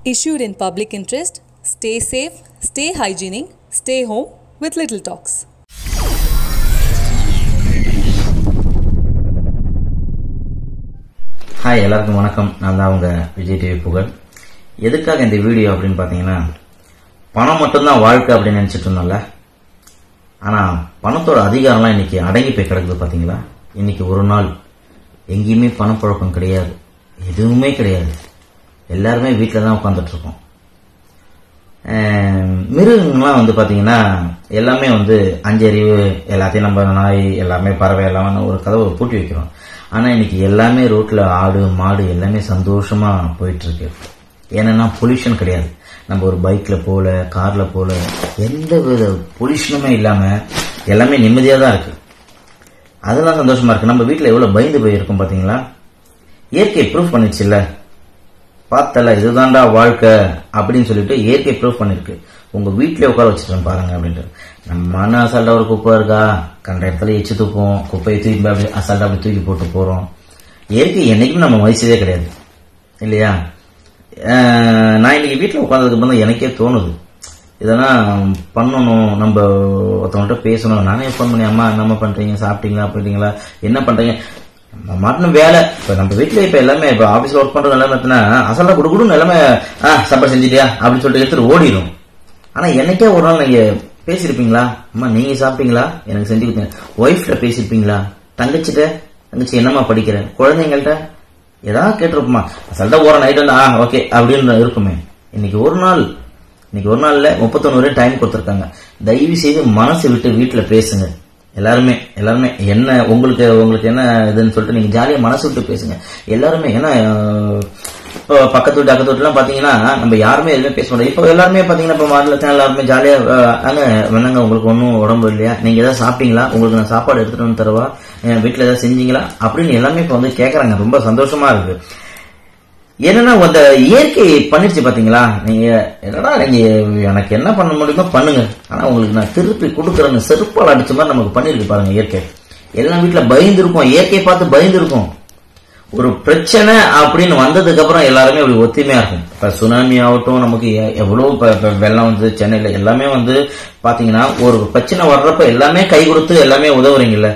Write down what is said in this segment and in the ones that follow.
Issued in public interest, stay safe, stay hygienic, stay home with Little Talks. Hi எல்லாருக்கும் வணக்கம் நான் தான் உங்க விஜய் டிவி புகழ் எதுக்காக இந்த வீடியோ அப்படின்னு பார்த்தீங்கன்னா பணம் மட்டும்தான் வாழ்க்கை அப்படின்னு நினைச்சிட்டு இருந்தோம்ல ஆனா பணத்தோட அதிகாரம்லாம் இன்னைக்கு அடங்கி போய் கிடக்குது பாத்தீங்களா இன்னைக்கு ஒரு நாள் எங்கேயுமே பணப்புழக்கம் கிடையாது எதுவுமே கிடையாது எல்லாருமே வீட்டில் தான் உட்காந்துட்டு இருக்கோம் ஆஹ் மிருகங்கள்லாம் வந்து பாத்தீங்கன்னா எல்லாமே வந்து அஞ்சறிவு எல்லாத்தையும் நம்ம நாய் எல்லாமே பறவை எல்லாமே ஒரு கதவை பூட்டி வைக்கிறோம் ஆனா இன்னைக்கு எல்லாமே ரோட்ல ஆடு மாடு எல்லாமே சந்தோஷமா போயிட்டு இருக்கு ஏன்னா பொல்யூஷன் கிடையாது நம்ம ஒரு பைக்ல போல கார்ல போல எந்த வித பொல்யூஷனுமே இல்லாம எல்லாமே நிம்மதியா தான் இருக்கு அதெல்லாம் சந்தோஷமா இருக்கு நம்ம வீட்ல எவ்வளவு பயந்து போயிருக்கோம் பாத்தீங்களா இயற்கை ப்ரூஃப் பண்ணிச்சுல்ல பார்த்தல இதுதான்டா வாழ்க்கை அப்படின்னு சொல்லிட்டு இயற்கை ப்ரூஃப் பண்ணிருக்கு உங்க வீட்லயே உட்கார வச்சுட்டேன் பாருங்க அப்படின்ட்டு நம்ம மன அசால்ட்டா ஒரு குப்பை இருக்கா கண்ட இடத்துல எச்சு தூப்போம் குப்பையை தூக்கி அப்படி அசால்ட்டா அப்படி தூக்கி போட்டு போறோம் இயற்கை என்னைக்கும் நம்ம மதிச்சதே கிடையாது இல்லையா அஹ் நான் இன்னைக்கு வீட்டில் உட்காந்ததுக்கு அப்புறம் எனக்கே தோணுது இதெல்லாம் பண்ணணும் நம்ம ஒருத்தவங்கள்ட்ட பேசணும் நானே ஃபோன் பண்ணி அம்மா என்னம்மா பண்றீங்க சாப்பிட்டீங்களா போயிட்டீங்களா என்ன பண்றீங்க நம்ம மாட்டின வேலை இப்ப நம்ம வீட்ல இப்ப எல்லாமே இப்ப ஆபீஸ்ல ஒர்க் பண்றது எல்லாமே பார்த்தீங்கன்னா அசலா குடுக்குடும் எல்லாமே ஆ சாப்பாடு செஞ்சிட்டியா அப்படின்னு சொல்லிட்டு எடுத்துட்டு ஓடிடும் ஆனா என்னைக்கே ஒரு நாள் நீங்க பேசியிருப்பீங்களா அம்மா நீங்க சாப்பிட்டீங்களா எனக்கு செஞ்சு கொடுத்தீங்க ஒய்ஃப்ல பேசியிருப்பீங்களா தங்கச்சிட்ட தங்கச்சி என்னம்மா படிக்கிற குழந்தைங்கள்ட்ட ஏதாவது கேட்டிருப்போமா அசல்ட்டா ஒரு நைட் வந்து ஆ ஓகே அப்படின்னு இருக்குமே இன்னைக்கு ஒரு நாள் இன்னைக்கு ஒரு நாள்ல முப்பத்தொன்னு வரை டைம் கொடுத்துருக்காங்க தயவு செய்து மனசு விட்டு வீட்டுல பேசுங்க எல்லாருமே எல்லாருமே என்ன உங்களுக்கு உங்களுக்கு என்ன இதுன்னு சொல்லிட்டு நீங்க ஜாலியா மனசு விட்டு பேசுங்க எல்லாருமே ஏன்னா அஹ், இப்போ பக்கத்து வீட்டு அக்கத்து வீட்டுலாம் பாத்தீங்கன்னா நம்ம யாருமே எதுவுமே பேச முடியாது இப்போ எல்லாருமே பாத்தீங்கன்னா இப்போ மாநிலத்தில் எல்லாருமே ஜாலியா அஹ், அங்க வேணாங்க உங்களுக்கு ஒன்றும் உடம்பு இல்லையா நீங்க ஏதாவது சாப்பிட்டீங்களா உங்களுக்கு நான் சாப்பாடு எடுத்துட்டு வந்து தரவா என் வீட்டுல ஏதாவது செஞ்சீங்களா அப்படின்னு எல்லாமே இப்போ வந்து கேக்குறாங்க ரொம்ப சந்தோஷமா இருக்கு என்னன்னா அந்த இயற்கை பண்ணிருச்சு பாத்தீங்களா நீங்க என்னடா நீங்க எனக்கு என்ன பண்ண முடியுமோ பண்ணுங்க ஆனா உங்களுக்கு நான் திருப்பி கொடுக்குறேன்னு செருப்பால் அடிச்ச மாதிரி நமக்கு பண்ணிருக்கு பாருங்க இயற்கை எல்லாம் வீட்டுல பயந்து இருக்கும் இயற்கையை பார்த்து பயந்து இருக்கும் ஒரு பிரச்சனை அப்படின்னு வந்ததுக்கு அப்புறம் எல்லாருமே அப்படி ஒத்துமையா இருக்கும் இப்ப சுனாமி ஆகட்டும் நமக்கு எ- எவ்வளவு இப்ப- இப்ப வெள்ளம் வந்து சென்னையில எல்லாமே வந்து பாத்தீங்கன்னா ஒரு பிரச்சனை வர்றப்ப எல்லாமே கை கொடுத்து எல்லாமே உதவுறீங்கல்ல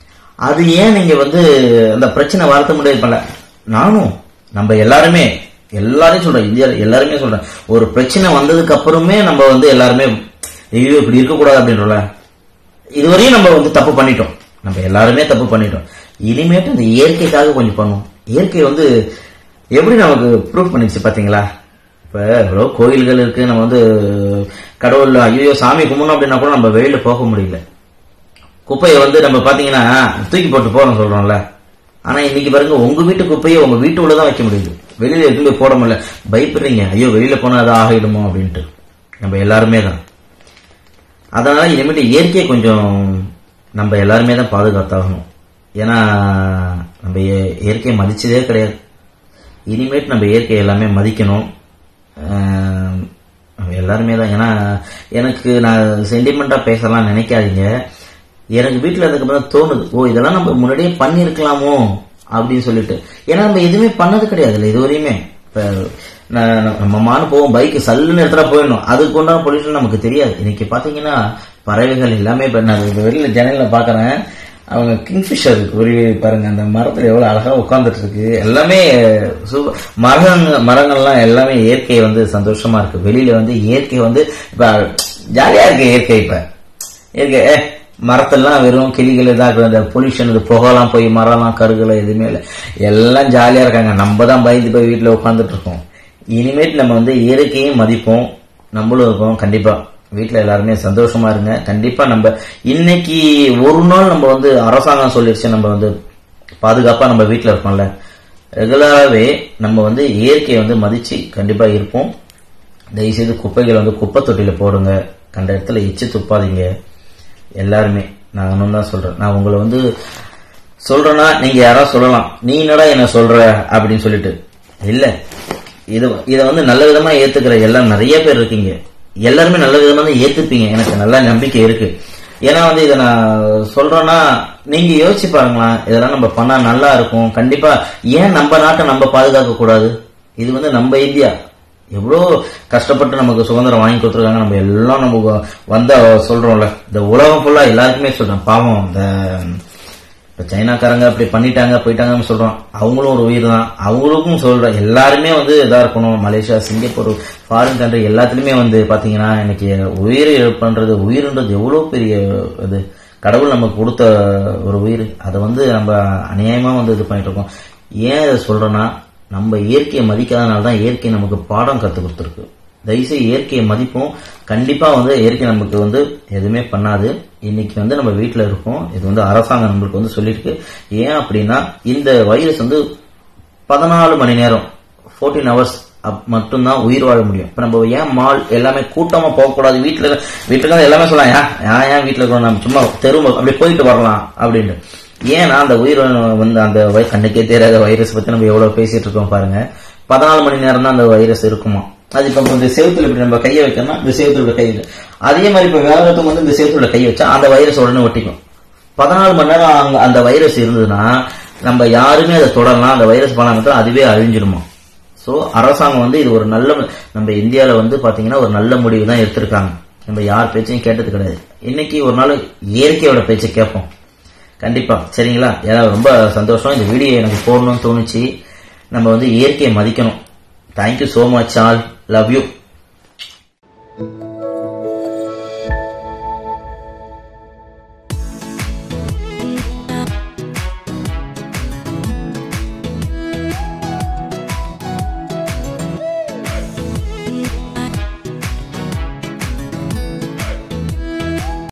அது ஏன் நீங்க வந்து அந்த பிரச்சனை வளர்த்த முடியாது பண்ணல நானும் நம்ம எல்லாருமே எல்லாரையும் சொல்றேன் இந்தியால எல்லாருமே சொல்றேன் ஒரு பிரச்சனை வந்ததுக்கு அப்புறமே நம்ம வந்து எல்லாருமே ஐயோ இப்படி இருக்கக்கூடாது அப்படின்றல இதுவரையும் நம்ம வந்து தப்பு பண்ணிட்டோம் நம்ம எல்லாருமே தப்பு பண்ணிட்டோம் இனிமேட்டு இந்த இயற்கைக்காக கொஞ்சம் பண்ணுவோம் இயற்கை வந்து எப்படி நமக்கு ப்ரூவ் பண்ணிச்சு பாத்தீங்களா இப்ப எவ்வளவு கோயில்கள் இருக்கு நம்ம வந்து கடவுள் ஐயோ சாமி கும்பிடணும் அப்படின்னா கூட நம்ம வெளியில போக முடியல குப்பையை வந்து நம்ம பாத்தீங்கன்னா தூக்கி போட்டு போறோம் சொல்றோம்ல ஆனா இன்னைக்கு பாருங்க உங்க வீட்டு குப்பையை உங்க வீட்டு உள்ள தான் வைக்க முடியுது வெளியில எதுவுமே போட முடியல பயப்படுறீங்க ஐயோ வெளியில போனா அது ஆகிடுமோ அப்படின்ட்டு நம்ம எல்லாருமே தான் அதனால இனிமேட்டு இயற்கையை கொஞ்சம் நம்ம எல்லாருமே தான் பாதுகாத்தாகணும் ஏன்னா நம்ம இய- இயற்கையை மதிச்சதே கிடையாது இனிமேட்டு நம்ம இயற்கையை எல்லாமே மதிக்கணும் ஆஹ் நம்ம எல்லாருமே தான் ஏன்னா எனக்கு நான் சென்டிமெண்டா பேசலாம் நினைக்காதீங்க எனக்கு வீட்டில் அதுக்கப்புறம் தோணுது ஓ இதெல்லாம் நம்ம முன்னாடியே பண்ணியிருக்கலாமோ அப்படின்னு சொல்லிட்டு ஏன்னா நம்ம எதுவுமே பண்ணது கிடையாதுல்ல இதுவரையுமே இப்ப நான் நம்ம மானு போவோம் பைக் சல்லுன்னு இடத்துல போயிடணும் அதுக்கு உண்டான பொல்யூஷன் நமக்கு தெரியாது இன்னைக்கு பாத்தீங்கன்னா பறவைகள் எல்லாமே இப்ப நான் வெளியில ஜன்னல்ல பாக்குறேன் அவங்க கிங்ஃபிஷர் ஒரு பாருங்க அந்த மரத்துல எவ்வளவு அழகா உட்கார்ந்துட்டு இருக்கு எல்லாமே சூப்பர் மரங்கள் மரங்கள்லாம் எல்லாமே இயற்கை வந்து சந்தோஷமா இருக்கு வெளியில வந்து இயற்கை வந்து இப்ப ஜாலியா இருக்கு இயற்கை இப்ப இயற்கை ஏ, மரத்தெல்லாம் வெறும் கிளிகள் இதாக இருக்கு அந்த பொல்யூஷன் இது புகைலாம் போய் மரம்லாம் கருகலை எதுவுமே இல்லை எல்லாம் ஜாலியா இருக்காங்க நம்ம தான் பயந்து போய் வீட்டுல உட்காந்துட்டு இருக்கோம் இனிமேட்டு நம்ம வந்து இயற்கையும் மதிப்போம் நம்மளும் இருக்கோம் கண்டிப்பா வீட்டுல எல்லாருமே சந்தோஷமா இருங்க கண்டிப்பா நம்ம இன்னைக்கு ஒரு நாள் நம்ம வந்து அரசாங்கம் சொல்லிடுச்சு நம்ம வந்து பாதுகாப்பா நம்ம வீட்டுல இருக்கோம்ல ரெகுலராகவே நம்ம வந்து இயற்கையை வந்து மதிச்சு கண்டிப்பா இருப்போம் தயவுசெய்து குப்பைகளை வந்து குப்பை தொட்டியில போடுங்க கண்ட இடத்துல எச்சு துப்பாதீங்க எல்லாருமே நான் ஒன்றும் தான் சொல்றேன் நான் உங்களை வந்து சொல்றேன்னா நீங்க யாராவது சொல்லலாம் நீ என்னடா என்ன சொல்ற அப்படின்னு சொல்லிட்டு இல்ல இது இதை வந்து நல்ல விதமா ஏத்துக்கிற எல்லாம் நிறைய பேர் இருக்கீங்க எல்லாருமே நல்ல விதமா தான் ஏத்துப்பீங்க எனக்கு நல்ல நம்பிக்கை இருக்கு ஏன்னா வந்து இதை நான் சொல்றேன்னா நீங்க யோசிச்சு பாருங்களேன் இதெல்லாம் நம்ம பண்ணா நல்லா இருக்கும் கண்டிப்பா ஏன் நம்ம நாட்டை நம்ம பாதுகாக்க கூடாது இது வந்து நம்ம இந்தியா எவ்வளோ கஷ்டப்பட்டு நமக்கு சுதந்திரம் வாங்கி கொடுத்துருக்காங்க நம்ம எல்லாம் நம்ம வந்த சொல்றோம்ல இந்த உலகம் ஃபுல்லா எல்லாருக்குமே சொல்றேன் பாவம் இந்த இப்ப சைனாக்காரங்க அப்படி பண்ணிட்டாங்க போயிட்டாங்கன்னு சொல்றோம் அவங்களும் ஒரு உயிர் தான் அவங்களுக்கும் சொல்றேன் எல்லாருமே வந்து இதா இருக்கணும் மலேசியா சிங்கப்பூர் ஃபாரின் கண்ட்ரி எல்லாத்துலயுமே வந்து பாத்தீங்கன்னா இன்னைக்கு உயிர் இழப்புன்றது உயிர்ன்றது எவ்வளவு பெரிய இது கடவுள் நமக்கு கொடுத்த ஒரு உயிர் அதை வந்து நம்ம அநியாயமா வந்து இது பண்ணிட்டு இருக்கோம் ஏன் இதை சொல்றேன்னா நம்ம இயற்கையை மதிக்காதனால தான் இயற்கை நமக்கு பாடம் கத்து கொடுத்துருக்கு தயவுசெய்து இயற்கையை மதிப்போம் கண்டிப்பா வந்து இயற்கை நமக்கு வந்து எதுவுமே பண்ணாது இன்னைக்கு வந்து நம்ம வீட்டில் இருக்கோம் இது வந்து அரசாங்கம் நம்மளுக்கு வந்து சொல்லியிருக்கு ஏன் அப்படின்னா இந்த வைரஸ் வந்து பதினாலு மணி நேரம் ஃபோர்டீன் ஹவர்ஸ் மட்டும்தான் உயிர் வாழ முடியும் இப்ப நம்ம ஏன் மால் எல்லாமே கூட்டமா போகக்கூடாது வீட்டுல வீட்டுல தான் எல்லாமே சொல்லலாம் ஏன் ஏன் ஏன் வீட்டுல இருக்கிறோம் நம்ம சும்மா தெரு அப்படி போயிட்டு வரலாம் அப்படின்னு ஏன்னா அந்த உயிர் வந்து அந்த வை- கண்ணுக்கே தெரியாத வைரஸ் பத்தி நம்ம எவ்வளவு பேசிட்டு இருக்கோம் பாருங்க பதினாலு மணி நேரம் தான் அந்த வைரஸ் இருக்குமா அது இப்ப இந்த செவத்துல இப்படி நம்ம கையை வைக்கணும்னா இந்த செவத்துல கை இல்லை. அதே மாதிரி இப்ப வேற ஒருத்தவங்க வந்து இந்த செவத்துல கை வச்சா அந்த வைரஸ் உடனே ஒட்டிக்கும் பதினாலு மணி நேரம் அங்க அந்த வைரஸ் இருந்ததுன்னா நம்ம யாருமே அதை தொடரலாம் அந்த வைரஸ் பண்ணாம அதுவே அழிஞ்சிடுமா சோ அரசாங்கம் வந்து இது ஒரு நல்ல நம்ம இந்தியால வந்து பாத்தீங்கன்னா ஒரு நல்ல முடிவு தான் எடுத்திருக்காங்க நம்ம யார் பேச்சையும் கேட்டது கிடையாது இன்னைக்கு ஒரு நாள் இயற்கையோட பேச்சை கேட்போம் கண்டிப்பா சரிங்களா ஏன்னா ரொம்ப சந்தோஷம் இந்த வீடியோ எனக்கு போடணும்னு தோணுச்சு நம்ம வந்து இயற்கையை மதிக்கணும் thank you so much all love you